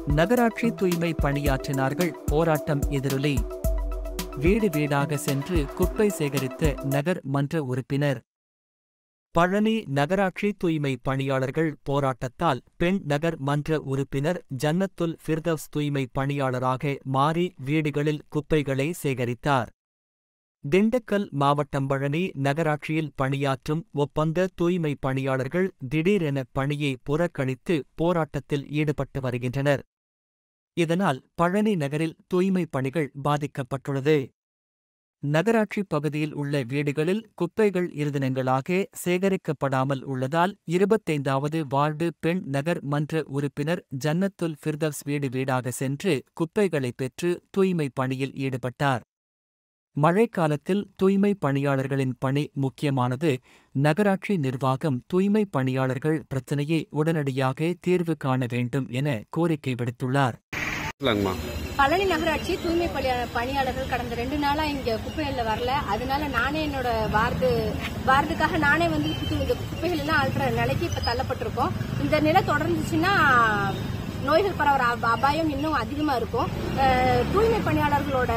நகராட்சி தூய்மை பணியாற்றினார்கள் போராட்டம் எதிரொலி வீடு வீடாக சென்று குப்பை சேகரித்த நகர் மன்ற உறுப்பினர் பழனி நகராட்சி தூய்மை பணியாளர்கள் போராட்டத்தால் பெண் நகர் மன்ற உறுப்பினர் ஜன்னத்துல் ஃபிர்தவ்ஸ் தூய்மை பணியாளராக மாறி வீடுகளில் குப்பைகளை சேகரித்தார் திண்டுக்கல் மாவட்டம் பழனி நகராட்சியில் பணியாற்றும் ஒப்பந்த தூய்மை பணியாளர்கள் திடீரென பணியை புறக்கணித்து போராட்டத்தில் ஈடுபட்டு வருகின்றனர் இதனால் பழனி நகரில் தூய்மை பணிகள் பாதிக்கப்பட்டுள்ளது நகராட்சி பகுதியில் உள்ள வீடுகளில் குப்பைகள் இருதினங்களாக சேகரிக்கப்படாமல் உள்ளதால் இருபத்தைந்தாவது வார்டு பெண் நகர் மன்ற உறுப்பினர் ஜன்னத்துல் ஃபிர்தவ்ஸ் வீடு வீடாக சென்று குப்பைகளை பெற்று தூய்மை பணியில் ஈடுபட்டார் மழைக்காலத்தில் தூய்மை பணியாளர்களின் பணி முக்கியமானது நகராட்சி நிர்வாகம் தூய்மை பணியாளர்கள் பிரச்சினையை உடனடியாக தீர்வு காண வேண்டும் என கோரிக்கை விடுத்துள்ளார் இல்லங்கம்மா பழனி நகராட்சி தூய்மை பணியா- பணியாளர்கள் கடந்த ரெண்டு நாளா இங்க குப்பைகள்ல வரல அதனால நானே என்னோட வார்டு வார்டுக்காக நானே வந்து குப்பை- இந்த குப்பைகள் எல்லாம் அல்ற நிலைக்கு இப்ப தள்ளப்பட்டிருக்கோம் இந்த நிலை தொடர்ந்துச்சுன்னா நோய்கள் பரவுற அப- அபாயம் இன்னும் அதிகமா இருக்கும் அஹ், தூய்மை பணியாளர்களோட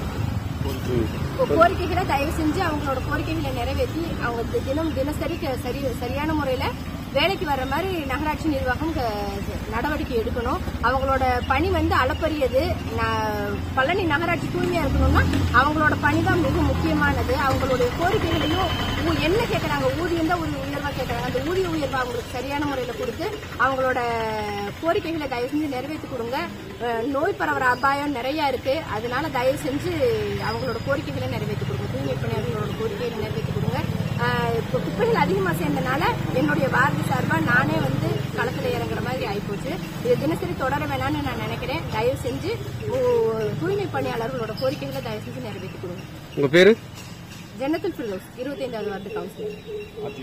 கோ- கோரிக்கைகளை தயவு செஞ்சு அவங்களோட கோரிக்கைகளை நிறைவேற்றி அவங்க தி- தினம் தினசரி க- சரி சரியான முறையில வேலைக்கு வர்ற மாதிரி நகராட்சி நிர்வாகம் க- நடவடிக்கை எடுக்கணும் அவங்களோட பணி வந்து அளப்பரியது ந- பழனி நகராட்சி தூய்மையா இருக்கணும்னா அவங்களோட பணி தான் மிக முக்கியமானது அவங்களுடைய கோரிக்கைகளையும் ஊ- என்ன கேட்கறாங்க ஊதியம் தான் ஒரு உயர்வா கேட்கறாங்க அந்த ஊதிய உயர்வை அவங்களுக்கு சரியான முறையில கொடுத்து அவங்களோட கோரிக்கைகளை தயவு செஞ்சு நிறைவேற்றி கொடுங்க அஹ், நோய் பரவுற அபாயம் நிறைய இருக்கு அதனால தயவு செஞ்சு அவங்களோட கோரிக்கைகளை நிறைவேற்றி கொடுங்க தூய்மை பணியாளர்களோட கோரிக்கைகளை நிறைவேற்றி கொடுங்க அஹ், இப்போ குப்பைகள் அதிகமா சேர்ந்தனால என்னுடைய வார்டு சார்பா நானே வந்து களத்துல இறங்குற மாதிரி ஆயிப்போச்சு இது தினசரி தொடர வேணாம்னு நான் நினைக்கிறேன் தயவு செஞ்சு ஊ- தூய்மை பணியாளர்களோட கோரிக்கைகளை தயவு செஞ்சு நிறைவேற்றி கொடுங்க உங்க பேரு ஜன்னத்துல் ஃபிர்தோஸ் இருபத்தைந்தாவது வார்டு கவுன்சிலர்